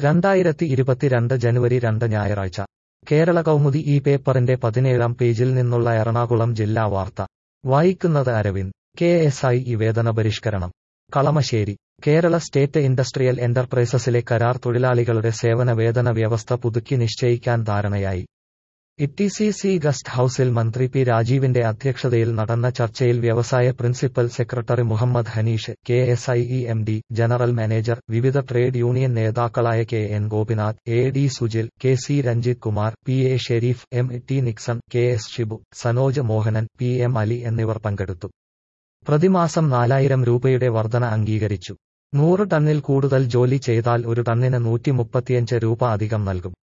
രണ്ടായിരത്തി ഇരുപത്തിരണ്ട് ജനുവരി രണ്ട് ഞായറാഴ്ച കേരള കൗമുദി ഈ പേപ്പറിന്റെ പതിനേഴാം പേജിൽ നിന്നുള്ള എറണാകുളം ജില്ലാ വാർത്ത വായിക്കുന്നത് Aravind K S I E വേതന പരിഷ്കരണം കളമശ്ശേരി കേരള സ്റ്റേറ്റ് ഇൻഡസ്ട്രിയൽ എന്റർപ്രൈസസിലെ കരാർ തൊഴിലാളികളുടെ സേവന വേതന വ്യവസ്ഥ പുതുക്കി നിശ്ചയിക്കാൻ ധാരണയായി ഇടിസിസി ഗസ്റ്റ് ഹൌസിൽ മന്ത്രി പി രാജീവിന്റെ അധ്യക്ഷതയിൽ നടന്ന ചർച്ചയിൽ വ്യവസായ principal secretary Muhammad Haneesh K S I E M D general manager വിവിധ ട്രേഡ് യൂണിയൻ നേതാക്കളായ K N Gopinath A D Sujil K C Ranjith Kumar P A Shareef M T Nixon K S Shibu Sanoj Mohanan P M Ali എന്നിവർ പങ്കെടുത്തു പ്രതിമാസം നാലായിരം രൂപയുടെ വർധന അംഗീകരിച്ചു നൂറ് ടണ്ണിൽ കൂടുതൽ ജോലി ചെയ്താൽ ഒരു ടണ്ണിന് നൂറ്റി മുപ്പത്തിയഞ്ച് രൂപ അധികം നൽകും